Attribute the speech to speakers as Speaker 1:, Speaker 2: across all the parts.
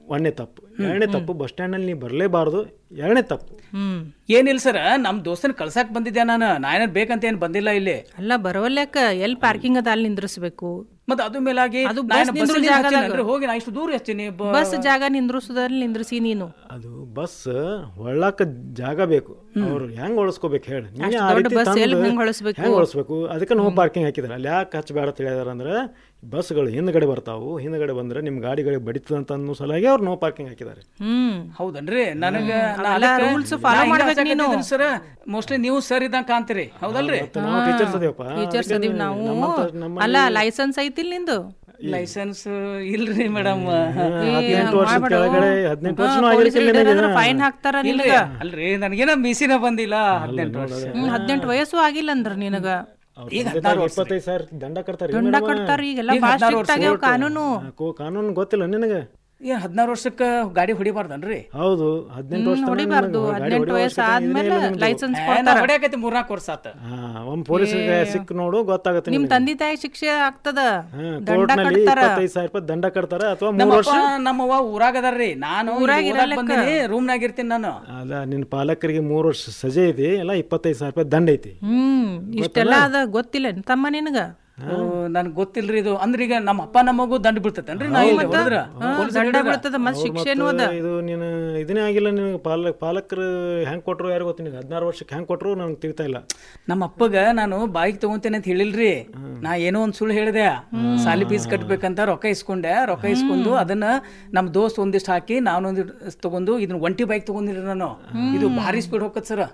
Speaker 1: ಒಂದನೇ ತಪ್ಪು ಎರಡನೇ ತಪ್ಪು ಬಸ್ ಸ್ಟ್ಯಾಂಡಲ್ಲಿ ನೀವು ಬರಲೇಬಾರ್ದು ಎರಡನೇ ತಪ್ಪು
Speaker 2: ಹ್ಮ್
Speaker 3: ಏನಿಲ್ಲ ಸರ್ ನಮ್ ದೋಸ್ತನ ಕಳ್ಸಾಕ್ ಬಂದಿದ್ದೆ ನಾನು ನಾ ಏನಾರ ಬೇಕಂತ ಏನ್ ಬಂದಿಲ್ಲ ಇಲ್ಲಿ
Speaker 2: ಅಲ್ಲ ಬರೋಲ್ಯಾಕ ಎಲ್ಲಿ ಪಾರ್ಕಿಂಗ್ ಅದ ಅಲ್ಲಿ ನಿಂದ್ರಿಸ್ಬೇಕು
Speaker 3: ಮತ್ತೆ ಅದು ಮೇಲಾಗಿ
Speaker 2: ಅದು
Speaker 3: ನಾ
Speaker 2: ಬಸ್
Speaker 3: ಏನ್
Speaker 2: ನಿಂದ್ರೂ
Speaker 3: ಬಸ್ಸಲ್ಲಿ
Speaker 2: ಜಾಗದಾಗ.
Speaker 3: ಹಚ್ಚಿನಲ್ರಿ, ಹೋಗಿ ನಾ ಇಷ್ಟು ದೂರ ಹಚ್ತೀನಿ ಬ-
Speaker 2: ಬಸ್ ಜಾಗ ನಿಂದ್ರಿಸೋದ್ರಲ್ಲಿ ನಿಂದ್ರಿಸಿ ನೀನು
Speaker 1: ಅದು ಬಸ್ ಒಳ್ಳಾಕ ಜಾಗ ಬೇಕು ಅವ್ರು ಹೆಂಗ್ ಒಳಸ್ಕೋಬೇಕು ಹೇಳಿ ನೀನೇ
Speaker 2: ಅಷ್ಟ್
Speaker 1: ಆ
Speaker 2: ದೊಡ್ಡ
Speaker 1: ರೀತಿ
Speaker 2: ಬಸ್
Speaker 1: ತಂದು
Speaker 2: ಎಲ್ಲಿ ಹೆಂಗ್ ಹೊಳಸ್ಬೇಕು?
Speaker 1: ಹೆಂಗ್ ಒಳಸ್ಬೇಕು ಅದಕ್ಕೆ ನೋ ಪಾರ್ಕಿಂಗ್ ಹಾಕಿದಾರೆ ಅಲ್ಲಿ ಯಾಕೆ ಹಚ್ಚಬೇಡ ತಿಳಿದಾರ ಅಂದ್ರೆ ಬಸ್ಗಳು ಹಿಂದ್ಗಡೆ ಬರ್ತಾವು ಹಿಂದ್ಗಡೆ ಬಂದ್ರೆ ನಿಮ್ಮ ಗಾಡಿಗಳಿಗೆ ಬಡಿತದ ಅಂತ ಅನ್ನೋ ಸಲುವಾಗಿ ಅವ್ರು ನೋ ಪಾರ್ಕಿಂಗ್ ಹಾಕಿದ್ದಾರೆ
Speaker 2: ಹ್ಮ್
Speaker 3: ಹೌದನ್ರಿ ನನಗ
Speaker 2: ಅವೆಲ್ಲ rules follow ಮಾಡ್ಬೇಕು ನೀನು.
Speaker 3: ಸರ್ ಮೋಸ್ಟ್ಲಿ ನೀವು ಸರ್ ಇದ್ದಂಗ ಕಾಣ್ತೀರಿ ಹೌದಲ್ರಿ
Speaker 1: ಮತ್ತೆ ನಾವು ಟೀಚರ್ಸ್ ಅದೇವಪ್ಪ
Speaker 2: ಟೀಚರ್ಸ್
Speaker 1: ಅದಕ್ಕೆ
Speaker 2: ಅದೀವಿ ನಾವು
Speaker 1: ನಮ್ಮಂತ- ನಮ್ಮ
Speaker 2: ಅಲ್ಲ ಲೈಸೆನ್ಸ್ ಐತಿಲ್ ನಿಂದು
Speaker 3: ಲೈಸೆನ್ಸ್ ಇಲ್ರಿ ಮೇಡಮ್
Speaker 1: ಹದಿನೆಂಟು ವರ್ಷದ ಕೆಳಗಡೆ ಹದಿನೆಂಟು ವರ್ಷನೂ ಆಗಿರ್ತಿಲ್ಲ ನಿನಗೆ
Speaker 2: ಫೈನ್ ಹಾಕ್ತಾರ
Speaker 3: ಇಲ್ರಿ ಅಲ್ರಿ ನನಗೇನ ಮೀಸಿನ ಬಂದಿಲ್ಲ ಹದಿನೆಂಟು ವರ್ಷ
Speaker 2: ಹ್ಮ್ ಹದಿನೆಂಟು ವಯಸ್ಸು ಆಗಿಲ್ಲ ಅಂದ್ರ ನಿನಗ
Speaker 1: ಅವ್ರ ತಂದೆ ತಾಯಿಗೆ ಇಪ್ಪತ್ತೈದು ಸಾವಿರ ದಂಡ ಕಟ್ತಾರೆ
Speaker 2: ದಂಡ ಕಟ್ತಾರ ಈಗೆಲ್ಲ ಬಾಳ ಸ್ಟ್ರಿಕ್ಟ್ ಆಗ್ಯಾವ ಕಾನೂನು
Speaker 1: ಕಾನೂನು ಗೊತ್ತಿಲ್ಲ ನಿನಗೆ
Speaker 3: ಏನ್ ಹದಿನಾರು ವರ್ಷಕ್ಕ ಗಾಡಿ ಹೊಡಿಬಾರ್ದನ್ರಿ
Speaker 1: ಹೌದು ಹದಿನೆಂಟು ವರ್ಷ
Speaker 2: ಹೊಡಿಬಾರ್ದು ಹದಿನೆಂಟು ವಯಸ್ಸು ಆದ್ಮೇಲೆ ಲೈಸೆನ್ಸ್ ಕೊಡ್ತಾರ
Speaker 3: ಹೊಡ್ಯಾಕೈತಿ ಮೂರ್ನಾಲ್ಕು ವರ್ಷ ಆತ
Speaker 1: ಹಾ ಒಮ್ಮೆ ಪೊಲೀಸರಿಗೆ ಸಿಕ್ ನೋಡು ಗೊತ್ತಾಗುತ್ತೆ
Speaker 2: ನಿಮ್
Speaker 1: ನಿನಗೆ.
Speaker 2: ತಂದೆ ತಾಯಿ ಶಿಕ್ಷೆ ಆಗ್ತದ
Speaker 1: ಹಾ,
Speaker 2: ದಂಡ
Speaker 1: ಕೋರ್ಟ್ನಲ್ಲಿ
Speaker 2: ಕಟ್ತಾರ
Speaker 1: ಇಪ್ಪತ್ತೈದು ಸಾವಿರ ರೂಪಾಯಿ ದಂಡ ಕಟ್ತಾರ ಅಥವಾ ಮೂರು ವರ್ಷ
Speaker 3: ನಮ್ಮಪ್ಪ ನಮ್ಮವ್ವ ಊರಾಗ ಅದಾರ್ರಿ ನಾನು ಊರಾಗ ಬಂದಿನಿ ರೂಮ್ನಾಗ ಇರ್ತೀನಿ ನಾನು
Speaker 1: ಅಲ್ಲ ನಿನ್ನ ಪಾಲಕರಿಗೆ ಮೂರು ವರ್ಷ ಸಜೆ ಐತಿ ಎಲ್ಲ ಇಪ್ಪತ್ತೈದು ಸಾವಿರ ರೂಪಾಯಿ ದಂಡ ಐತಿ
Speaker 2: ಹ್ಮ್ ಇಷ್ಟೆಲ್ಲ ಅದ ಗೊತ್ತಿಲ್ಲ ತಮ್ಮ ನಿನಗ
Speaker 3: ನನ್ಗೆ ಗೊತ್ತಿಲ್ರಿ ಇದು ಅಂದ್ರೆ ಈಗ ನಮ್ಮ ಅಪ್ಪ ನಮ್ಮಗೂ ದಂಡ ಬೀಳ್ತೈತೇನ್ರಿ ನಾ ಇಲ್ಲಿ ಹೊಡೆದ್ರ
Speaker 2: ದಂಡ ಬೀಳ್ತದ ಮತ್ ಶಿಕ್ಷೆನೂ ಅದ
Speaker 1: ಮತ್ತೆ ಇದು ನೀನು ಇದನ್ನೇ ಆಗಿಲ್ಲ ನಿನಗೆ ಪಾಲ ಪಾಲಕರು ಹೆಂಗ್ ಕೊಟ್ರು ಯಾರು ಗೊತ್ತು ನಿನಗೆ ಹದಿನಾರು ವರ್ಷಕ್ಕೆ ಹೆಂಗ್ ಕೊಟ್ರು ನಂಗೆ ತಿಳಿತಾ ಇಲ್ಲ
Speaker 3: ನಮ್ಮ ಅಪ್ಪಗ ನಾನು ಬಾಯಿಗೆ ತಗೊಂತೇನೆ ಅಂತ ಹೇಳಿಲ್ರಿ ನಾ ಏನೋ ಒಂದ್ ಸುಳ್ಳು ಹೇಳಿದೆ ಸಾಲಿ ಫೀಸ್ ಕಟ್ಬೇಕಂತ ರೊಕ್ಕ ಇಸ್ಕೊಂಡೆ ರೊಕ್ಕ ಇಸ್ಕೊಂಡು ಅದನ್ನ ನಮ್ ದೋಸ್ತ್ ಒಂದಿಷ್ಟು ಹಾಕಿ ನಾನೊಂದಿಷ್ಟು ತಗೊಂಡು ಇದನ್ನ ಒಂಟಿ ಬೈಕ್ ತಗೊಂಡಿರಿ ನಾನು ಇದು ಭಾರಿ ಸ್ಪೀಡ್ ಹೋಗತ್ ಸರ್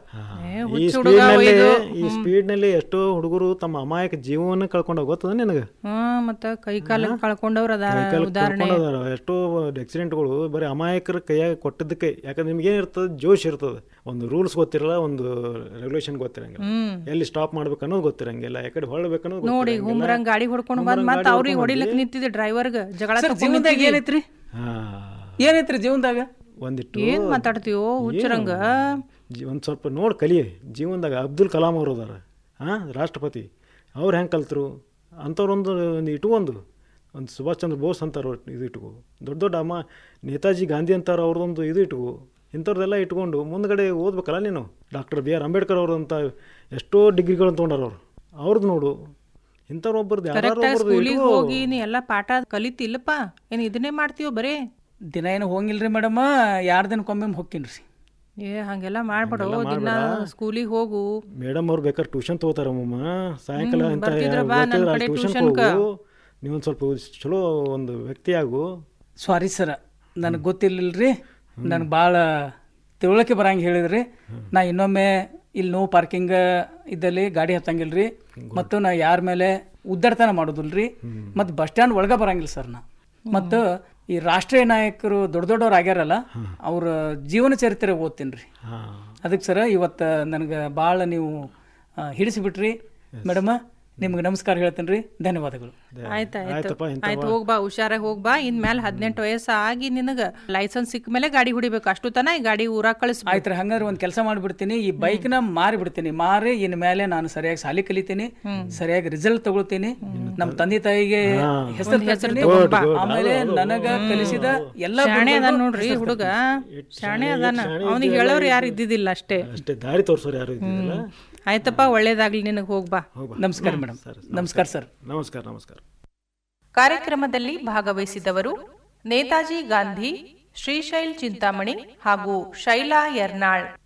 Speaker 1: ಈ ಸ್ಪೀಡ್ನಲ್ಲಿ ಈ ಸ್ಪೀಡ್ನಲ್ಲಿ ಎಷ್ಟೋ ಹುಡುಗರು ತಮ್ಮ ಅಮಾಯಕ ಜೀವನ ಕಳ್ಕೊಂಡೋಗಿ ಗೊತ್ತದ ನಿನಗೆ
Speaker 2: ಹ್ಮ್ ಮತ್ತ ಕೈ ಕಾಲ ಕಳ್ಕೊಂಡವ್ರ ಅದಾರ ಉದಾಹರಣೆ
Speaker 1: ಕರ್ಕೊಂಡೋದಾರ ಎಷ್ಟೋ ಆಕ್ಸಿಡೆಂಟ್ಗಳು ಬರೀ ಅಮಾಯಕರ ಕೈಯಾಗ ಕೊಟ್ಟಿದ್ದಕ್ಕೆ ಯಾಕಂದ್ರೆ ನಿಮ್ಗೆ ಏನಿರ್ತದೆ ಜೋಶ್ ಇರ್ತದೆ ಒಂದು ರೂಲ್ಸ್ ಗೊತ್ತಿರಲ್ಲ ಒಂದು ರೆಗ್ಯುಲೇಷನ್ ಗೊತ್ತಿರಂಗಿಲ್ಲ
Speaker 2: ಹ್ಮ್
Speaker 1: ಎಲ್ಲಿ ಸ್ಟಾಪ್ ಮಾಡ್ಬೇಕು ಅನ್ನೋದು ಗೊತ್ತಿರಂಗಿಲ್ಲ ಯಾಕಡೆ ಹೊಳ್ಬೇಕು ಅನ್ನೋದು
Speaker 2: ನೋಡಿ ಹುಮ್ರಂಗ್ ಗಾಡಿ ಹೊಡ್ಕೊಂಡ್ ಬಂದ್ ಮತ್ತ ಅವ್ರಿಗೆ ಹೊಡಿಲಿಕ್ ನಿಂತಿದ್ದೆ ಡ್ರೈವರ್ಗ ಜಗಳ
Speaker 3: ಸರ್
Speaker 2: ತಕೊಂಡ್
Speaker 3: ಜೀವನದಾಗ
Speaker 2: ನಿಂತಿದ್ದಿ.
Speaker 3: ಏನೈತ್ರಿ
Speaker 1: ಹಾ
Speaker 3: ಏನೈತ್ರಿ ಜೀವನದಾಗ
Speaker 1: ಒಂದಿಟ್ಟು
Speaker 2: ಏನ್ ಮಾತಾಡ್ತೀವೋ ಹುಚ್ಚರಂಗ
Speaker 1: ಜೀ- ಒಂದ್ ಸ್ವಲ್ಪ ನೋಡಿ ಕಲಿ ಜೀವನದಾಗ ಅಬ್ದುಲ್ ಕಲಾಂ ಅವರು ಅದಾರ ಹಾಂ ರಾಷ್ಟ್ರಪತಿ ಅವ್ರು ಹೆಂಗೆ ಕಲ್ತರು ಅಂಥವ್ರೊಂದು ಒಂದು ಇಟ್ಕೊಂಡು ಒಂದು ಸುಭಾಷ್ ಚಂದ್ರ ಬೋಸ್ ಅಂತಾರ ಇದು ಇಟ್ಕೋ ದೊಡ್ಡ ದೊಡ್ಡ ಅಮ್ಮ ನೇತಾಜಿ ಗಾಂಧಿ ಅಂತಾರ ಅವ್ರದ್ದೊಂದು ಇದು ಇಟ್ಕೋ ಇಂಥವ್ರದ್ದೆಲ್ಲ ಇಟ್ಕೊಂಡು ಮುಂದ್ಗಡೆ ಓದ್ಬೇಕಲ್ಲ ನೀನು ಡಾಕ್ಟರ್ ಬಿ ಆರ್ ಅಂಬೇಡ್ಕರ್ ಅವ್ರಂತ ಎಷ್ಟೋ ಡಿಗ್ರಿಗಳನ್ನು ತೊಗೊಂಡಾರ ಅವ್ರು ಅವ್ರದ್ದು ನೋಡು ಇಂಥವ್ರು ಒಬ್ಬರದ್ದು ಯಾರು
Speaker 2: ಕರೆಕ್ಟಾಗಿ
Speaker 1: ಒಬ್ಬರದ್ದು
Speaker 2: ಸ್ಕೂಲಿಗೆ ಹೋಗಿ ನೀ ಎಲ್ಲಾ ಪಾಠ ಕಲಿತಿಲ್ಲಪ್ಪ ಏನ್ ಇದನ್ನೇ ಮಾಡ್ತೀವೋ ಬರೇ
Speaker 3: ದಿನ ಏನು ಹೋಗಿಲ್ರಿ ಮೇಡಮ್ ಯಾರ್ ದಿನಕ್ಕೊಮ್ಮೆ ಹೋಗ್ತೀನ್ರಿ
Speaker 2: ಏ ಹಂಗೆಲ್ಲ ಮಾಡ್ಬೇಡ ದಿನ ಸ್ಕೂಲಿಗೆ ಹೋಗು
Speaker 1: ಮೇಡಮ್ ಅವ್ರು ಬೇಕಾದ್ರೆ ಟ್ಯೂಷನ್ ತೊಗೋತಾರಮ್ಮ ಸಾಯಂಕಾಲ
Speaker 2: ಹ್ಮ್,
Speaker 1: ಅಂತ
Speaker 2: ಬರ್ತಿದ್ರ ಬಾ ನನ್ ಕಡೆ
Speaker 1: ಟ್ಯೂಷನ್
Speaker 2: tuition ಕ.
Speaker 1: ಹೋಗು ನೀವೊಂದು ಸ್ವಲ್ಪ ಚಲೋ ಒಂದು ವ್ಯಕ್ತಿ ಆಗು
Speaker 3: ಸಾರಿ ಸರ್ ನನಗೆ ಗೊತ್ತಿರ್ಲಿಲ್ರಿ ನನಗೆ ಭಾಳ ತಿಳುವಳಿಕೆ ಬರಂಗೆ ಹೇಳಿದ್ರಿ ನಾ ಇನ್ನೊಮ್ಮೆ ಇಲ್ಲಿ ನೋ ಪಾರ್ಕಿಂಗ್ ಇದ್ದಲ್ಲಿ ಗಾಡಿ ಹತ್ತಂಗಿಲ್ರಿ ಮತ್ತು ನಾ ಯಾರ ಮೇಲೆ ಉದ್ದಾರ್ತನ ಮಾಡೋದಿಲ್ರಿ ಮತ್ತು ಬಸ್ ಸ್ಟ್ಯಾಂಡ್ ಒಳಗೆ ಬರಂಗಿಲ್ಲ ಸರ್ ನಾ ಮತ್ತು ಈ ರಾಷ್ಟ್ರೀಯ ನಾಯಕರು ದೊಡ್ಡ ದೊಡ್ಡವ್ರು ಆಗ್ಯಾರಲ್ಲ ಅವ್ರ ಜೀವನ ಚರಿತ್ರೆ ಓದ್ತೀನಿ ರೀ
Speaker 1: ಹಾಂ
Speaker 3: ಅದಕ್ಕೆ ಸರ್ ಇವತ್ತು ನನಗೆ ಭಾಳ ನೀವು ಆ, ಹಿಡಿಸಿಬಿಟ್ರಿ ಮೇಡಮ ನಿಮ್ಗೆ ನಮಸ್ಕಾರ ಹೇಳ್ತೇನೆ ರೀ ಧನ್ಯವಾದಗಳು
Speaker 2: ಆಯ್ತಾಯ್ತು
Speaker 1: ಆಯ್ತಪ್ಪ ಇಂಥ
Speaker 2: ಆಯ್ತು ಹೋಗ್ಬಾ ಹುಷಾರಾಗಿ ಹೋಗ್ಬಾ ಇನ್ಮೇಲೆ ಹದಿನೆಂಟು ವಯಸ್ಸು ಆಗಿ ನಿನಗ ಲೈಸೆನ್ಸ್ ಸಿಕ್ಕ ಮೇಲೆ ಗಾಡಿ ಹೊಡಿಬೇಕು ಅಷ್ಟು ತನ ಈ ಗಾಡಿ ಊರಾಗ ಕಳಿಸ್ಬೇಕು
Speaker 3: ಆಯ್ತು ರೀ ಹಂಗಾದ್ರೆ ಒಂದು ಕೆಲಸ ಮಾಡಿಬಿಡ್ತೀನಿ ಈ ಬೈಕ್ನ ಮಾರಿ ಬಿಡ್ತೀನಿ ಮಾರಿ ಇನ್ ಮೇಲೆ ನಾನು ಸರಿಯಾಗಿ ಸಾಲಿ ಕಲಿತೀನಿ ಸರಿಯಾಗಿ ರಿಸಲ್ಟ್ ತಗೊಳ್ತೀನಿ ನಮ್ಮ ತಂದೆ ತಾಯಿಗೆ ಹೆಸರು ತರ್ತೀನಿ. ಆಮೇಲೆ ನನಗ ಕಲಿಸಿದ ಎಲ್ಲ
Speaker 2: ಶಾಣೆ ಅದಾನ ನೋಡ್ರಿ ಹುಡುಗ ಶಾಣೆ ಅದಾನ ಅವನಿಗೆ ಹೇಳೋರು ಯಾರು ಇದ್ದಿದ್ದಿಲ್ಲ ಅಷ್ಟೇ
Speaker 1: ಅಷ್ಟೇ ದಾರಿ ತೋರಿಸೋರು ಯಾರು ಇದ್ದಿಲ್ಲ
Speaker 2: ಆಯ್ತಪ್ಪ ಒಳ್ಳೇದಾಗ್ಲಿ ನಿನಗೆ ಹೋಗ್ಬಾ
Speaker 3: ನಮಸ್ಕಾರ ಮೇಡಮ್ ನಮಸ್ಕಾರ ಸರ್
Speaker 1: ನಮಸ್ಕಾರ ನಮಸ್ಕಾರ
Speaker 2: ಕಾರ್ಯಕ್ರಮದಲ್ಲಿ ಭಾಗವಹಿಸಿದವರು ನೇತಾಜಿ ಗಾಂಧಿ ಶ್ರೀಶೈಲ್ ಚಿಂತಾಮಣಿ ಹಾಗೂ ಶೈಲಾ ಯರ್ನಾಳ್